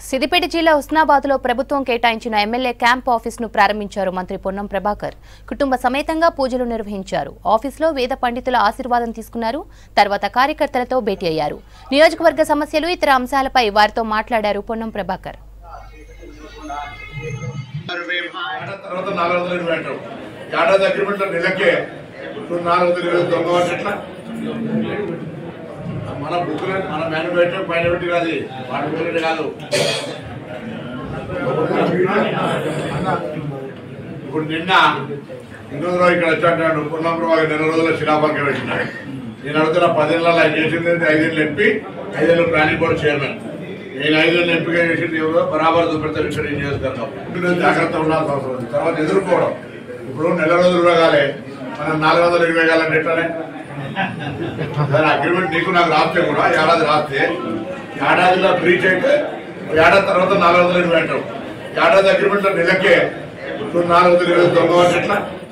సిద్దిపేట జిల్లా హుస్నాబాద్ లో ప్రభుత్వం కేటాయించిన ఎమ్మెల్యే క్యాంప్ ఆఫీస్ ను ప్రారంభించారు మంత్రి పొన్నం ప్రభాకర్ కుటుంబ సమేతంగా పూజలు నిర్వహించారు ఆఫీసులో వేద పండితుల ఆశీర్వాదం తీసుకున్నారు తర్వాత కార్యకర్తలతో భేటీ అయ్యారు నియోజకవర్గ సమస్యలు ఇతర అంశాలపై వారితో మాట్లాడారు పొన్నం ప్రభాకర్ ఏడాది తర్వాత నాలుగు వందల ఇరవై అంటారు ఏడాది అగ్రిమెంట్ నెలకే ఇప్పుడు నాలుగు వందల ఇరవై దొంగ వాటి ఎట్లా మన బుక్ మన మ్యానుఫ్యాక్చర్ పైన పెట్టి కాదు వాటి బుక్ కాదు ఇప్పుడు నిన్న ఇంకొకరు ఇక్కడ వచ్చాడు పున్నం ప్రభాకర్ నెల రోజుల శిలాపలక పెట్టినాడు నేను అడుగుతున్న పదేళ్ళ ఆయన చేసింది ఏంటి? ఐదేళ్ళు ఎంపీ ఐదేళ్ళు ప్లానింగ్ బోర్డు చైర్మన్ నేను ఐదేళ్ళు ఎంపిక చేసింది ఎవరో బరాబర్ చూపెడతారు ఇక్కడ ఏం చేస్తారు ఇప్పుడు జాగ్రత్త ఉండాల్సిన అవసరం ఉంది తర్వాత ఎదుర్కోవడం ఇప్పుడు నెల రోజులు రాగాలి మనం నాలుగు వందల ఇరవై కాలంటే ఎట్లానే దాని అగ్రిమెంట్ నీకు నాకు రాస్తే కూడా ఏడాది రాస్తే ఏడాదిలో బ్రీచ్ అయితే ఏడాది తర్వాత నాలుగు వందల ఇరవై అంటారు ఏడాది అగ్రిమెంట్ నెలకే ఇప్పుడు నాలుగు వందల ఇరవై దొంగ వాటి ఎట్లా